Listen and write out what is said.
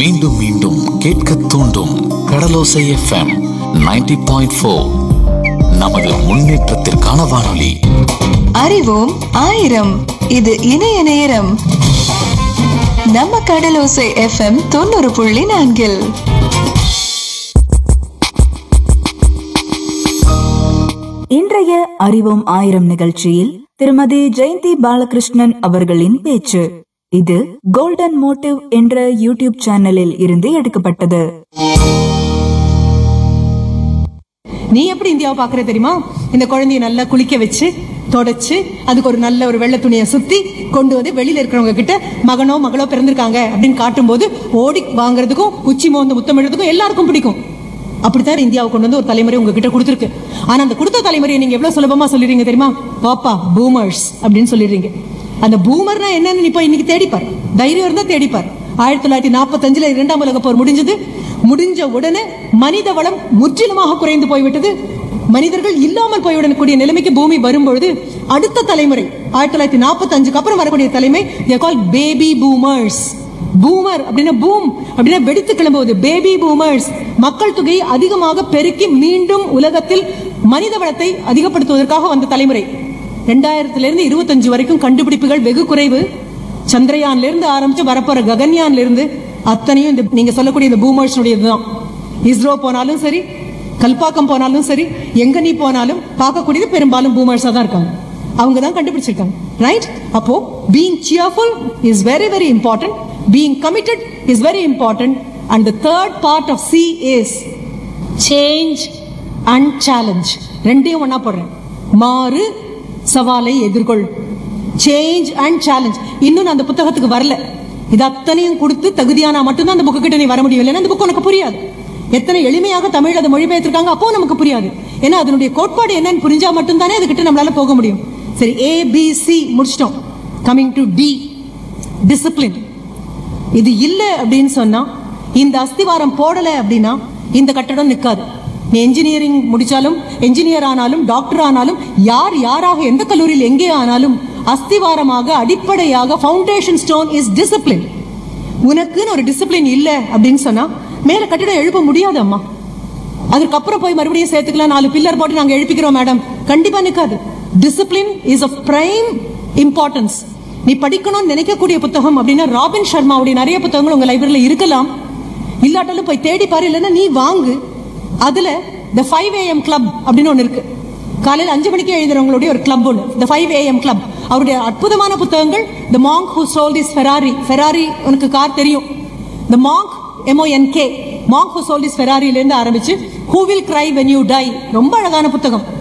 மீண்டும் மீண்டும் கேட்க தூண்டும் கடலோசை எஃப்எம் 90.4 பாயிண்ட் ஃபோர் நமது முன்னேற்றத்திற்கான வானொலி அறிவோம் ஆயிரம் இது இணைய நேரம் நம்ம கடலோசை எஃப்எம் தொண்ணூறு புள்ளி நான்கில் இன்றைய அறிவோம் ஆயிரம் நிகழ்ச்சியில் திருமதி ஜெயந்தி பாலகிருஷ்ணன் அவர்களின் பேச்சு இது கோல்டன் மோட்டிவ் என்ற யூடியூப் சேனலில் இருந்து எடுக்கப்பட்டது நீ எப்படி இந்தியாவை பாக்குற தெரியுமா இந்த குழந்தைய நல்லா குளிக்க வச்சு தொடச்சு அதுக்கு ஒரு நல்ல ஒரு வெள்ளை துணியை சுத்தி கொண்டு வந்து வெளியில இருக்கிறவங்க கிட்ட மகனோ மகளோ பிறந்திருக்காங்க அப்படின்னு காட்டும்போது ஓடி வாங்குறதுக்கும் உச்சி மோந்து முத்தமிடுறதுக்கும் எல்லாருக்கும் பிடிக்கும் அப்படித்தான் இந்தியாவை கொண்டு வந்து ஒரு தலைமுறை உங்ககிட்ட கொடுத்துருக்கு ஆனா அந்த கொடுத்த தலைமுறையை நீங்க எவ்வளவு சுலபமா சொல்லிடுறீங்க தெரியுமா பாப்பா பூமர்ஸ் அப்படின்னு சொல்லிடுறீங்க அந்த பூமர்னா என்னன்னு இப்ப இன்னைக்கு தேடிப்பார் தைரியம் இருந்தா தேடிப்பார் ஆயிரத்தி தொள்ளாயிரத்தி நாற்பத்தஞ்சுல இரண்டாம் உலக போர் முடிஞ்சது முடிஞ்ச உடனே மனித வளம் முற்றிலுமாக குறைந்து போய்விட்டது மனிதர்கள் இல்லாமல் போய்விடக்கூடிய நிலைமைக்கு பூமி வரும்பொழுது அடுத்த தலைமுறை ஆயிரத்தி தொள்ளாயிரத்தி நாற்பத்தி அஞ்சுக்கு அப்புறம் வரக்கூடிய தலைமை கால் பேபி பூமர்ஸ் பூமர் அப்படின்னா பூம் அப்படின்னா வெடித்து கிளம்புவது பேபி பூமர்ஸ் மக்கள் தொகையை அதிகமாக பெருக்கி மீண்டும் உலகத்தில் மனித வளத்தை அதிகப்படுத்துவதற்காக வந்த தலைமுறை ரெண்டாயிரத்துல இருந்து இருபத்தஞ்சு வரைக்கும் கண்டுபிடிப்புகள் வெகு குறைவு சந்திரயான்ல இருந்து ஆரம்பிச்சு வரப்போற ககன்யான்ல இருந்து அத்தனையும் இந்த நீங்க சொல்லக்கூடிய இந்த பூமர்ஸ்னுடையதுதான் இஸ்ரோ போனாலும் சரி கல்பாக்கம் போனாலும் சரி எங்க நீ போனாலும் பார்க்கக்கூடியது பெரும்பாலும் பூமர்ஸா தான் இருக்காங்க அவங்க தான் கண்டுபிடிச்சிருக்காங்க ரைட் அப்போ being cheerful is very very important being committed is very important and the third part of C is change and challenge ரெண்டையும் ஒண்ணா போடுறேன் மாறு சவாலை எதிர்கொள் சேஞ்ச் அண்ட் சேலஞ்ச் இன்னும் நான் அந்த புத்தகத்துக்கு வரல இது அத்தனையும் கொடுத்து தகுதியானா மட்டும்தான் அந்த புக்கு கிட்ட நீ வர முடியும் இல்லைன்னா அந்த புக் உனக்கு புரியாது எத்தனை எளிமையாக தமிழ் அதை மொழிபெயர்த்திருக்காங்க அப்போ நமக்கு புரியாது ஏன்னா அதனுடைய கோட்பாடு என்னன்னு புரிஞ்சா மட்டும்தானே அதுகிட்ட நம்மளால போக முடியும் சரி ஏ பி சி முடிச்சிட்டோம் கமிங் டு டி டிசிப்ளின் இது இல்ல அப்படின்னு சொன்னா இந்த அஸ்திவாரம் போடல அப்படின்னா இந்த கட்டடம் நிக்காது நீ என்ஜினியரிங் முடிச்சாலும் என்ஜினியர் ஆனாலும் டாக்டர் ஆனாலும் யார் யாராக எந்த கல்லூரியில் எங்கே ஆனாலும் அஸ்திவாரமாக அடிப்படையாக ஃபவுண்டேஷன் ஸ்டோன் இஸ் டிசிப்ளின் உனக்குன்னு ஒரு டிசிப்ளின் இல்ல அப்படின்னு சொன்னா மேல கட்டிடம் எழுப்ப முடியாது அம்மா அதுக்கப்புறம் போய் மறுபடியும் சேர்த்துக்கலாம் நாலு பில்லர் போட்டு நாங்க எழுப்பிக்கிறோம் மேடம் கண்டிப்பா நிக்காது discipline is of prime importance நீ படிக்கணும்னு நினைக்கக்கூடிய புத்தகம் அப்படின்னா ராபின் சர்மாவுடைய நிறைய புத்தகங்கள் உங்க லைப்ரரியில இருக்கலாம் இல்லாட்டாலும் போய் தேடி பாரு இல்லைன்னா நீ வாங்கு அதுல த ஃபைவ் ஏஎம் கிளப் அப்படின்னு ஒன்னு இருக்கு காலையில் அஞ்சு மணிக்கு எழுதுறவங்களுடைய ஒரு கிளப் ஒன்று த ஃபைவ் ஏஎம் கிளப் அவருடைய அற்புதமான புத்தகங்கள் the monk who sold his Ferrari Ferrari உனக்கு கார் தெரியும் the monk M O N K monk who sold his ஃபெராரியிலேருந்து ஆரம்பிச்சு who will cry when you die ரொம்ப அழகான புத்தகம்